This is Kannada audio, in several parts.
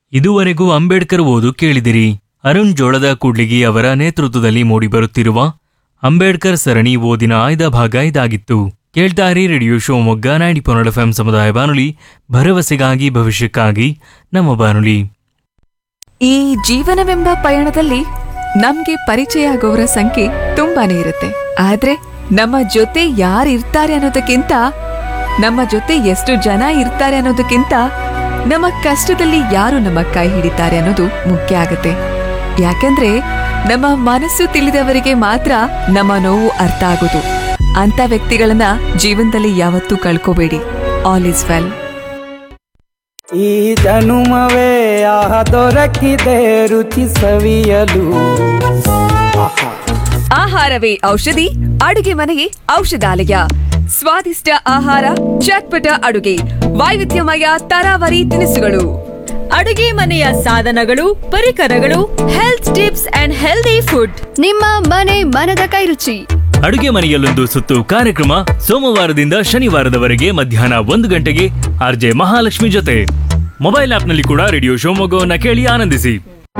ಇದುವರೆಗೂ ಅಂಬೇಡ್ಕರ್ ಓದು ಕೇಳಿದಿರಿ ಅರುಣ್ ಜೋಳದ ಕೂಡ್ಲಿಗಿ ಅವರ ನೇತೃತ್ವದಲ್ಲಿ ಮೂಡಿಬರುತ್ತಿರುವ ಅಂಬೇಡ್ಕರ್ ಸರಣಿ ಓದಿನ ಆಯ್ದ ಭಾಗ ಇದಾಗಿತ್ತು ಕೇಳ್ತಾರಿ ರೇಡಿಯೋ ಶಿವಮೊಗ್ಗ ನೈಂಟಿ ಪೊನ್ನಡ ಎಫ್ಎಂ ಸಮುದಾಯ ಬಾನುಲಿ ಭರವಸೆಗಾಗಿ ಭವಿಷ್ಯಕ್ಕಾಗಿ ನಮ್ಮ ಬಾನುಲಿ ಈ ಜೀವನವೆಂಬ ಪಯಣದಲ್ಲಿ ನಮ್ಗೆ ಪರಿಚಯ ಆಗೋರ ಸಂಖ್ಯೆ ತುಂಬಾನೇ ಇರುತ್ತೆ ಆದ್ರೆ ನಮ್ಮ ಜೊತೆ ಯಾರು ಇರ್ತಾರೆ ಅನ್ನೋದಕ್ಕಿಂತ ನಮ್ಮ ಜೊತೆ ಎಷ್ಟು ಜನ ಇರ್ತಾರೆ ಅನ್ನೋದಕ್ಕಿಂತ ನಮ್ಮ ಕಷ್ಟದಲ್ಲಿ ಯಾರು ನಮ್ಮ ಕೈ ಹಿಡಿತಾರೆ ಅನ್ನೋದು ಮುಖ್ಯ ಆಗುತ್ತೆ ಯಾಕಂದ್ರೆ ನಮ್ಮ ಮನಸ್ಸು ತಿಳಿದವರಿಗೆ ಮಾತ್ರ ನಮ್ಮ ನೋವು ಅರ್ಥ ಆಗೋದು ಅಂತ ವ್ಯಕ್ತಿಗಳನ್ನ ಜೀವನದಲ್ಲಿ ಯಾವತ್ತೂ ಕಳ್ಕೋಬೇಡಿ ಆಲ್ ಇಸ್ ವೆಲ್ ಈ ಜನುಮವೇ ಆಹ ದೊರಕಿದೆ ರುಚಿ ಸವಿಯಲು ಆಹಾ ಆಹಾರವೇ ಔಷಧಿ ಅಡುಗೆ ಮನೆಯೇ ಔಷಧಾಲಯ ಸ್ವಾದಿಷ್ಟ ಆಹಾರ ಚಟ್ಪಟ ಅಡುಗೆ ವೈವಿಧ್ಯಮಯ ತರಾವರಿ ತಿನಿಸುಗಳು ಅಡುಗೆ ಮನೆಯ ಸಾಧನಗಳು ಪರಿಕರಗಳು health tips and healthy food ನಿಮ್ಮ ಮನೆ ಮನದ ಕೈರುಚಿ ಅಡುಗೆ ಮನೆಯಲ್ಲೊಂದು ಸುತ್ತು ಕಾರ್ಯಕ್ರಮ ಸೋಮವಾರದಿಂದ ಶನಿವಾರದವರೆಗೆ ಮಧ್ಯಾಹ್ನ ಒಂದು ಗಂಟೆಗೆ ಆರ್ಜೆ ಮಹಾಲಕ್ಷ್ಮಿ ಜೊತೆ ಮೊಬೈಲ್ ಆಪ್ನಲ್ಲಿ ಕೂಡ ರೇಡಿಯೋ ಶಿವಮೊಗ್ಗವನ್ನ ಕೇಳಿ ಆನಂದಿಸಿ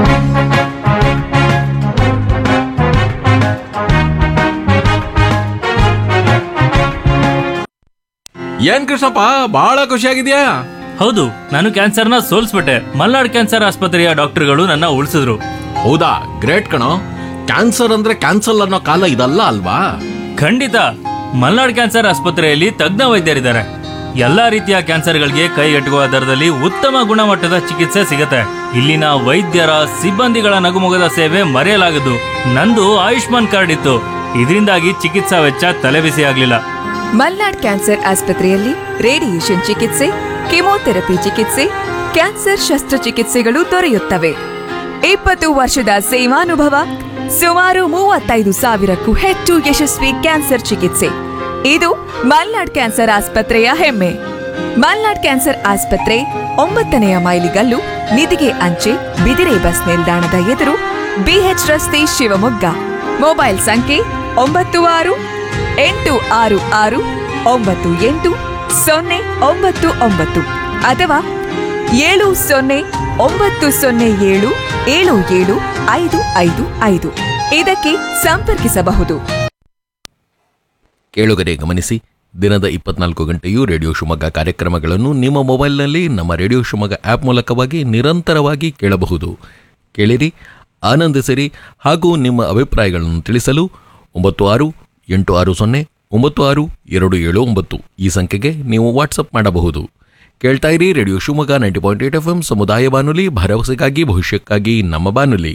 ಏನ್ ಕೃಷ್ಣಪ್ಪ ಬಹಳ ಖುಷಿಯಾಗಿದ್ಯಾ ಹೌದು ನಾನು ಕ್ಯಾನ್ಸರ್ನ ಸೋಲ್ಸ್ಬಿಟ್ಟೆ ಮಲ್ನಾಡ್ ಕ್ಯಾನ್ಸರ್ ಆಸ್ಪತ್ರೆಯ ಡಾಕ್ಟರ್ಗಳು ನನ್ನ ಉಳಿಸಿದ್ರು ಹೌದಾ ಗ್ರೇಟ್ ಕಣೋ ಕ್ಯಾನ್ಸರ್ ಅಂದ್ರೆ ಕ್ಯಾನ್ಸಲ್ ಅನ್ನೋ ಕಾಲ ಇದಲ್ಲ ಅಲ್ವಾ ಖಂಡಿತ ಮಲ್ನಾಡ್ ಕ್ಯಾನ್ಸರ್ ಆಸ್ಪತ್ರೆಯಲ್ಲಿ ತಜ್ಞ ವೈದ್ಯರಿದ್ದಾರೆ ಎಲ್ಲಾ ರೀತಿಯ ಕ್ಯಾನ್ಸರ್ಗಳಿಗೆ ಕೈಗೆಟುಕುವ ದರದಲ್ಲಿ ಉತ್ತಮ ಗುಣಮಟ್ಟದ ಚಿಕಿತ್ಸೆ ಸಿಗತ್ತೆ ಇಲ್ಲಿನ ವೈದ್ಯರ ಸಿಬ್ಬಂದಿಗಳ ನಗುಮೊಗದ ಸೇವೆ ಮರೆಯಲಾಗದು ನಂದು ಆಯುಷ್ಮಾನ್ ಕಾರ್ಡ್ ಇತ್ತು ಇದರಿಂದಾಗಿ ಚಿಕಿತ್ಸಾ ವೆಚ್ಚ ತಲೆಬಿಸಿ ಆಗ್ಲಿಲ್ಲ ಮಲ್ನಾಡ್ ಕ್ಯಾನ್ಸರ್ ಆಸ್ಪತ್ರೆಯಲ್ಲಿ ರೇಡಿಯೇಷನ್ ಚಿಕಿತ್ಸೆ ಕೆಮೊಥೆರಪಿ ಚಿಕಿತ್ಸೆ ಕ್ಯಾನ್ಸರ್ ಶಸ್ತ್ರಚಿಕಿತ್ಸೆಗಳು ದೊರೆಯುತ್ತವೆ ಇಪ್ಪತ್ತು ವರ್ಷದ ಸೇವಾನುಭವ ಸುಮಾರು ಮೂವತ್ತೈದು ಸಾವಿರಕ್ಕೂ ಹೆಚ್ಚು ಯಶಸ್ವಿ ಕ್ಯಾನ್ಸರ್ ಚಿಕಿತ್ಸೆ ಇದು ಮಲ್ನಾಡ್ ಕ್ಯಾನ್ಸರ್ ಆಸ್ಪತ್ರೆಯ ಹೆಮ್ಮೆ ಮಲ್ನಾಡ್ ಕ್ಯಾನ್ಸರ್ ಆಸ್ಪತ್ರೆ ಒಂಬತ್ತನೆಯ ಮೈಲಿಗಲ್ಲು ನಿಧಿಗೆ ಅಂಚೆ ಬಿದಿರೆ ಬಸ್ ನಿಲ್ದಾಣದ ಎದುರು ಬಿಎಚ್ ರಸ್ತೆ ಶಿವಮೊಗ್ಗ ಮೊಬೈಲ್ ಸಂಖ್ಯೆ ಒಂಬತ್ತು ಆರು ಎಂಟು ಆರು ಆರು ಒಂಬತ್ತು ಎಂಟು ಸೊನ್ನೆ ಒಂಬತ್ತು ಒಂಬತ್ತು ಅಥವಾ ಏಳು ಸೊನ್ನೆ ಒಂಬತ್ತು ಸೊನ್ನೆ ಏಳು ಏಳು ಏಳು ಐದು ಐದು ಐದು ಇದಕ್ಕೆ ಸಂಪರ್ಕಿಸಬಹುದು ಕೇಳುಗರೆ ಗಮನಿಸಿ ದಿನದ ಇಪ್ಪತ್ನಾಲ್ಕು ಗಂಟೆಯೂ ರೇಡಿಯೋ ಶಿವಮೊಗ್ಗ ಕಾರ್ಯಕ್ರಮಗಳನ್ನು ನಿಮ್ಮ ಮೊಬೈಲ್ನಲ್ಲಿ ನಮ್ಮ ರೇಡಿಯೋ ಶಿವಮೊಗ್ಗ ಆ್ಯಪ್ ಮೂಲಕವಾಗಿ ನಿರಂತರವಾಗಿ ಕೇಳಬಹುದು ಕೇಳಿರಿ ಆನಂದಿಸಿರಿ ಹಾಗೂ ನಿಮ್ಮ ಅಭಿಪ್ರಾಯಗಳನ್ನು ತಿಳಿಸಲು ಒಂಬತ್ತು ಆರು ಎಂಟು ಆರು ಸೊನ್ನೆ ಒಂಬತ್ತು ಆರು ಎರಡು ಏಳು ಒಂಬತ್ತು ಈ ಸಂಖ್ಯೆಗೆ ನೀವು ವಾಟ್ಸಪ್ ಮಾಡಬಹುದು ಕೇಳ್ತಾ ಇರಿ radio Shivamogga ninety point eight F M ಸಮುದಾಯ ಬಾನುಲಿ ಭರವಸೆಗಾಗಿ ಭವಿಷ್ಯಕ್ಕಾಗಿ ನಮ್ಮ ಬಾನುಲಿ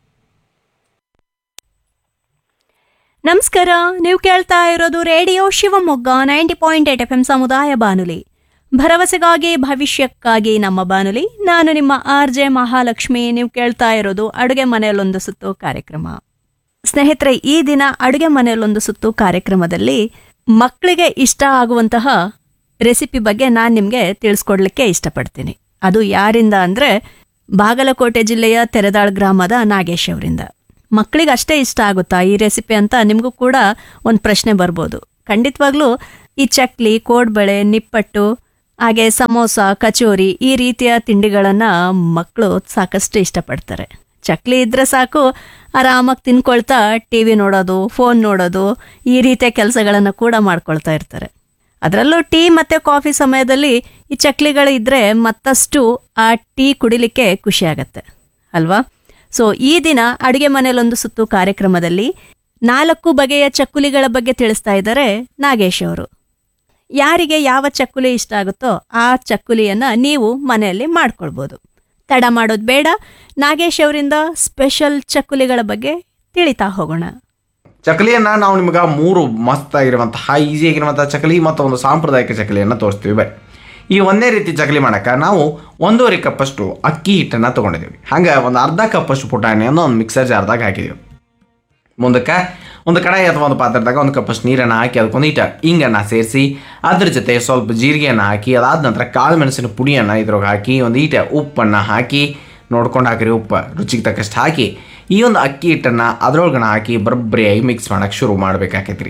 ನಮಸ್ಕಾರ ನೀವು ಕೇಳ್ತಾ ಇರೋದು radio Shivamogga ninety point eight F M ಸಮುದಾಯ ಬಾನುಲಿ ಭರವಸೆಗಾಗಿ ಭವಿಷ್ಯಕ್ಕಾಗಿ ನಮ್ಮ ಬಾನುಲಿ ನಾನು ನಿಮ್ಮ ಆರ್ ಜೆ ಮಹಾಲಕ್ಷ್ಮಿ ನೀವು ಕೇಳ್ತಾ ಇರೋದು ಅಡುಗೆ ಮನೆಯಲ್ಲೊಂದು ಸುತ್ತು ಕಾರ್ಯಕ್ರಮ ಸ್ನೇಹಿತರೆ ಈ ದಿನ ಅಡುಗೆ ಮನೆಯಲ್ಲೊಂದು ಸುತ್ತು ಕಾರ್ಯಕ್ರಮದಲ್ಲಿ ಮಕ್ಕಳಿಗೆ ಇಷ್ಟ ಆಗುವಂತಹ ರೆಸಿಪಿ ಬಗ್ಗೆ ನಾನು ನಿಮಗೆ ತಿಳಿಸ್ಕೊಡ್ಲಿಕ್ಕೆ ಇಷ್ಟಪಡ್ತೀನಿ ಅದು ಯಾರಿಂದ ಅಂದರೆ ಬಾಗಲಕೋಟೆ ಜಿಲ್ಲೆಯ ತೆರೆದಾಳ್ ಗ್ರಾಮದ ನಾಗೇಶ್ ಅವರಿಂದ ಮಕ್ಕಳಿಗೆ ಅಷ್ಟೇ ಇಷ್ಟ ಆಗುತ್ತಾ ಈ ರೆಸಿಪಿ ಅಂತ ನಿಮಗೂ ಕೂಡ ಒಂದು ಪ್ರಶ್ನೆ ಬರ್ಬೋದು ಖಂಡಿತವಾಗ್ಲೂ ಈ ಚಕ್ಲಿ ಕೋಡ್ಬಳೆ ನಿಪ್ಪಟ್ಟು ಹಾಗೆ ಸಮೋಸ ಕಚೋರಿ ಈ ರೀತಿಯ ತಿಂಡಿಗಳನ್ನು ಮಕ್ಕಳು ಸಾಕಷ್ಟು ಇಷ್ಟಪಡ್ತಾರೆ ಚಕ್ಲಿ ಇದ್ರೆ ಸಾಕು ಆರಾಮಾಗಿ ತಿನ್ಕೊಳ್ತಾ ಟಿ ವಿ ನೋಡೋದು ಫೋನ್ ನೋಡೋದು ಈ ರೀತಿಯ ಕೆಲಸಗಳನ್ನು ಕೂಡ ಮಾಡ್ಕೊಳ್ತಾ ಇರ್ತಾರೆ ಅದರಲ್ಲೂ ಟೀ ಮತ್ತು ಕಾಫಿ ಸಮಯದಲ್ಲಿ ಈ ಚಕ್ಲಿಗಳು ಇದ್ದರೆ ಮತ್ತಷ್ಟು ಆ ಟೀ ಕುಡಿಲಿಕ್ಕೆ ಖುಷಿ ಆಗತ್ತೆ ಅಲ್ವಾ ಸೊ ಈ ದಿನ ಅಡುಗೆ ಮನೆಯಲ್ಲೊಂದು ಸುತ್ತು ಕಾರ್ಯಕ್ರಮದಲ್ಲಿ ನಾಲ್ಕು ಬಗೆಯ ಚಕ್ಕುಲಿಗಳ ಬಗ್ಗೆ ತಿಳಿಸ್ತಾ ಇದ್ದಾರೆ ನಾಗೇಶ್ ಅವರು ಯಾರಿಗೆ ಯಾವ ಚಕ್ಕುಲಿ ಇಷ್ಟ ಆಗುತ್ತೋ ಆ ಚಕ್ಕುಲಿಯನ್ನು ನೀವು ಮನೆಯಲ್ಲಿ ಮಾಡ್ಕೊಳ್ಬೋದು ತಡ ಮಾಡೋದು ಬೇಡ ನಾಗೇಶ್ ಅವರಿಂದ ಸ್ಪೆಷಲ್ ಚಕ್ಕುಲಿಗಳ ಬಗ್ಗೆ ತಿಳಿತಾ ಹೋಗೋಣ ಚಕಲಿಯನ್ನು ನಾವು ನಿಮ್ಗೆ ಮೂರು ಮಸ್ತ್ ಆಗಿರುವಂತಹ ಈಸಿ ಆಗಿರುವಂತಹ ಚಕಲಿ ಮತ್ತು ಒಂದು ಸಾಂಪ್ರದಾಯಿಕ ಚಕಲಿಯನ್ನು ತೋರಿಸ್ತೀವಿ ಬೈ ಈ ಒಂದೇ ರೀತಿ ಚಕಲಿ ಮಾಡೋಕೆ ನಾವು ಒಂದೂವರೆ ಕಪ್ಪಷ್ಟು ಅಕ್ಕಿ ಹಿಟ್ಟನ್ನು ತೊಗೊಂಡಿದ್ದೀವಿ ಹಂಗೆ ಒಂದು ಅರ್ಧ ಕಪ್ಪಷ್ಟು ಪುಟಾಣಿಯನ್ನು ಒಂದು ಮಿಕ್ಸರ್ ಜಾರ್ದಾಗ ಹಾಕಿದ್ದೀವಿ ಮುಂದಕ್ಕೆ ಒಂದು ಕಡಾಯಿ ಅಥವಾ ಒಂದು ಪಾತ್ರದಾಗ ಒಂದು ಕಪ್ಪಷ್ಟು ನೀರನ್ನು ಹಾಕಿ ಅದಕ್ಕೊಂದು ಹಿಟ್ಟ ಹಿಂಗನ್ನು ಸೇರಿಸಿ ಅದ್ರ ಜೊತೆ ಸ್ವಲ್ಪ ಜೀರಿಗೆಯನ್ನು ಹಾಕಿ ಅದಾದ ನಂತರ ಕಾಳು ಮೆಣಸಿನ ಪುಡಿಯನ್ನು ಇದ್ರೊಳಗೆ ಹಾಕಿ ಒಂದು ಈಟ ಉಪ್ಪನ್ನು ಹಾಕಿ ನೋಡ್ಕೊಂಡು ಹಾಕಿರಿ ಉಪ್ಪು ರುಚಿಗೆ ತಕ್ಕಷ್ಟು ಹಾಕಿ ಈ ಒಂದು ಅಕ್ಕಿ ಹಿಟ್ಟನ್ನು ಅದ್ರೊಳಗನ ಹಾಕಿ ಬರಬ್ಬರಿಯಾಗಿ ಮಿಕ್ಸ್ ಮಾಡೋಕ್ಕೆ ಶುರು ಮಾಡ್ಬೇಕಾಕೈತಿ ರೀ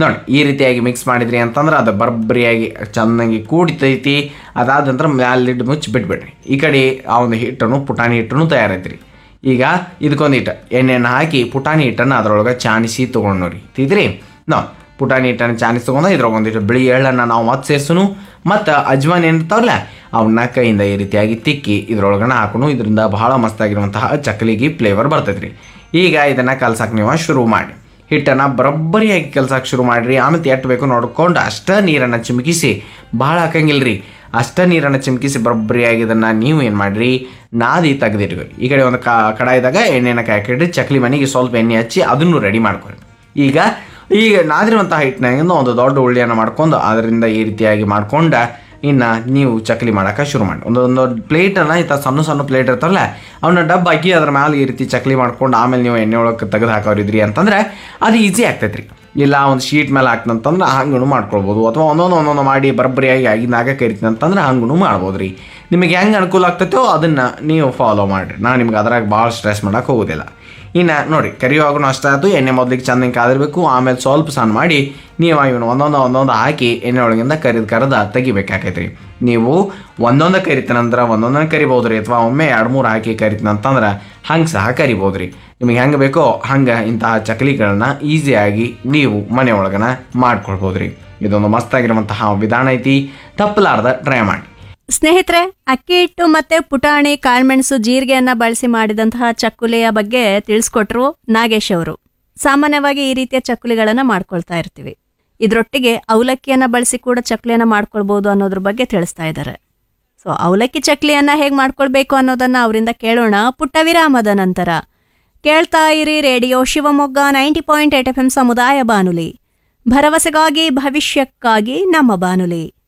ನೋಡಿ ಈ ರೀತಿಯಾಗಿ ಮಿಕ್ಸ್ ಮಾಡಿದ್ರಿ ಅಂತಂದ್ರೆ ಅದು ಬರ್ಬರಿಯಾಗಿ ಚೆನ್ನಾಗಿ ಕೂಡಿತೈತಿ ಅದಾದ ನಂತರ ಮ್ಯಾಲೆ ಲಿಡ್ ಮುಚ್ಚಿ ಬಿಟ್ಬಿಡ್ರಿ ಈ ಕಡೆ ಆ ಒಂದು ಹಿಟ್ಟನ್ನು ಪುಟಾಣಿ ಹಿಟ್ಟನ್ನು ತಯಾರೈತ್ರಿ ಈಗ ಇದಕ್ಕೊಂದು ಹಿಟ್ಟು ಎಣ್ಣೆಯನ್ನು ಹಾಕಿ ಪುಟಾಣಿ ಹಿಟ್ಟನ್ನು ಅದರೊಳಗೆ ಚಾಣಿಸಿ ತೊಗೊಂಡ್ರಿ ತಿದ್ರಿ ನೋ ಪುಟಾಣಿ ಹಿಟ್ಟನ್ನು ಚಾಣಿಸಿ ತೊಗೊಂಡು ಇದ್ರೊಳಗೆ ಒಂದಿಟ್ಟು ಬಿಳಿ ಎಳ್ಳನ್ನು ನಾವು ಮತ್ತೆ ಸೇರ್ಸುನು ಮತ್ತು ಅಜ್ವಾನ್ ಏನಿರ್ತಾವಲ್ಲ ಅವನ್ನ ಕೈಯಿಂದ ಈ ರೀತಿಯಾಗಿ ತಿಕ್ಕಿ ಇದ್ರೊಳಗನ ಹಾಕೋನು ಇದರಿಂದ ಬಹಳ ಮಸ್ತಾಗಿರುವಂತಹ ಚಕ್ಕಲಿಗೆ ಫ್ಲೇವರ್ ಬರ್ತೈತ್ರಿ ಈಗ ಇದನ್ನು ಕಲ್ಸಕ್ಕೆ ನೀವು ಶುರು ಮಾಡಿ ಹಿಟ್ಟನ್ನು ಬರೋಬ್ಬರಿಯಾಗಿ ಕಲ್ಸಕ್ಕೆ ಶುರು ಮಾಡಿರಿ ಆಮೇಲೆ ಎಟ್ಟು ಬೇಕು ನೋಡ್ಕೊಂಡು ಅಷ್ಟ ನೀರನ್ನು ಚಿಮುಕಿಸಿ ಭಾಳ ಹಾಕಂಗಿಲ್ರಿ ಅಷ್ಟ ನೀರನ್ನು ಚಿಮುಕಿಸಿ ಬರೋಬ್ಬರಿಯಾಗಿ ಇದನ್ನು ನೀವು ಏನು ಮಾಡಿರಿ ನಾದಿ ತೆಗೆದಿಟ್ಕೊರಿ ಈ ಕಡೆ ಒಂದು ಕಾ ಕಡಾಯಿದಾಗ ಎಣ್ಣೆನ ಕಾಯ್ಕಿಡ್ರಿ ಚಕ್ಲಿ ಮನೆಗೆ ಸ್ವಲ್ಪ ಎಣ್ಣೆ ಹಚ್ಚಿ ಅದನ್ನು ರೆಡಿ ಮಾಡ್ಕೊರಿ ಈಗ ಈಗ ನಾದಿರುವಂತಹ ಹಿಟ್ಟಿನಾಗಿಂದ ಒಂದು ದೊಡ್ಡ ಉಳ್ಳಿಯನ್ನು ಮಾಡ್ಕೊಂಡು ಅದರಿಂದ ಈ ರೀತಿಯಾಗಿ ಮಾಡ್ಕೊಂಡ ಇನ್ನು ನೀವು ಚಕ್ಲಿ ಮಾಡೋಕೆ ಶುರು ಮಾಡಿ ಒಂದು ಒಂದು ಪ್ಲೇಟನ್ನು ಈ ಥರ ಸಣ್ಣ ಸಣ್ಣ ಪ್ಲೇಟ್ ಇರ್ತಾವಲ್ಲ ಅವನ್ನ ಡಬ್ಬ ಹಾಕಿ ಅದ್ರ ಮೇಲೆ ಈ ರೀತಿ ಚಕ್ಲಿ ಮಾಡ್ಕೊಂಡು ಆಮೇಲೆ ನೀವು ಎಣ್ಣೆ ಒಳಗೆ ತೆಗೆದು ಹಾಕೋರಿದ್ರಿ ಅಂತಂದ್ರೆ ಅದು ಈಸಿ ಆಗ್ತೈತ್ರಿ ಇಲ್ಲ ಒಂದು ಶೀಟ್ ಮೇಲೆ ಹಾಕ್ತಂತಂದ್ರೆ ಹಂಗೂ ಮಾಡ್ಕೊಳ್ಬೋದು ಅಥವಾ ಒಂದೊಂದು ಒಂದೊಂದು ಮಾಡಿ ಬರಬ್ಬರಿಯಾಗಿ ಆಗಿನಾಗ ಕರಿತೀನಿ ಅಂತಂದ್ರೆ ಹಂಗೂ ಮಾಡ್ಬೋದು ರೀ ನಿಮಗೆ ಹೆಂಗೆ ಅನುಕೂಲ ಆಗ್ತೈತೋ ಅದನ್ನು ನೀವು ಫಾಲೋ ಮಾಡಿರಿ ನಾನು ನಿಮ್ಗೆ ಅದ್ರಾಗ ಭಾಳ ಸ್ಟ್ರೆಸ್ ಮಾಡೋಕೆ ಹೋಗೋದಿಲ್ಲ ಇನ್ನು ನೋಡಿ ಕರಿಯುವಾಗೂ ಅಷ್ಟೇ ಆಯ್ತು ಎಣ್ಣೆ ಮೊದಲಿಗೆ ಚಂದಂಗೆ ಕಾದಿರಬೇಕು ಆಮೇಲೆ ಸ್ವಲ್ಪ ಸಣ್ಣ ಮಾಡಿ ನೀವು ಇವನು ಒಂದೊಂದು ಒಂದೊಂದು ಹಾಕಿ ಎಣ್ಣೆ ಒಳಗಿಂದ ಕರಿದು ಕರೆದ ತೆಗಿಬೇಕಾಕೈತ್ರಿ ನೀವು ಒಂದೊಂದು ಕರಿತೀನಂದ್ರೆ ಒಂದೊಂದನ್ನು ಕರಿಬೋದು ರೀ ಅಥವಾ ಒಮ್ಮೆ ಎರಡು ಮೂರು ಹಾಕಿ ಕರಿತೀನಂತಂದ್ರೆ ಹಂಗೆ ಸಹ ಕರಿಬೋದು ರೀ ನಿಮಗೆ ಹೆಂಗೆ ಬೇಕೋ ಹಂಗೆ ಇಂತಹ ಚಕಲಿಗಳನ್ನ ಈಸಿಯಾಗಿ ನೀವು ಮನೆ ಒಳಗನ ಮಾಡ್ಕೊಳ್ಬೋದು ರೀ ಇದೊಂದು ಮಸ್ತಾಗಿರುವಂತಹ ವಿಧಾನ ಐತಿ ತಪ್ಪಲಾರ್ದ ಟ್ರೈ ಮಾಡಿ ಸ್ನೇಹಿತರೆ ಅಕ್ಕಿ ಹಿಟ್ಟು ಮತ್ತೆ ಪುಟಾಣಿ ಕಾಳ್ಮೆಣಸು ಜೀರಿಗೆಯನ್ನ ಬಳಸಿ ಮಾಡಿದಂತಹ ಚಕ್ಕುಲಿಯ ಬಗ್ಗೆ ತಿಳಿಸ್ಕೊಟ್ರು ನಾಗೇಶ್ ಅವರು ಸಾಮಾನ್ಯವಾಗಿ ಈ ರೀತಿಯ ಚಕ್ಕುಲಿಗಳನ್ನ ಮಾಡ್ಕೊಳ್ತಾ ಇರ್ತೀವಿ ಇದರೊಟ್ಟಿಗೆ ಅವಲಕ್ಕಿಯನ್ನ ಬಳಸಿ ಕೂಡ ಚಕ್ಕುಲಿಯನ್ನ ಮಾಡ್ಕೊಳ್ಬಹುದು ಅನ್ನೋದ್ರ ಬಗ್ಗೆ ತಿಳಿಸ್ತಾ ಇದ್ದಾರೆ ಸೊ ಅವಲಕ್ಕಿ ಚಕ್ಲಿಯನ್ನ ಹೇಗೆ ಮಾಡ್ಕೊಳ್ಬೇಕು ಅನ್ನೋದನ್ನ ಅವರಿಂದ ಕೇಳೋಣ ಪುಟ್ಟ ವಿರಾಮದ ನಂತರ ಕೇಳ್ತಾ ಇರಿ radio Shivamogga ninety point eight F M ಸಮುದಾಯ ಬಾನುಲಿ ಭರವಸೆಗಾಗಿ ಭವಿಷ್ಯಕ್ಕಾಗಿ ನಮ್ಮ ಬಾನುಲಿ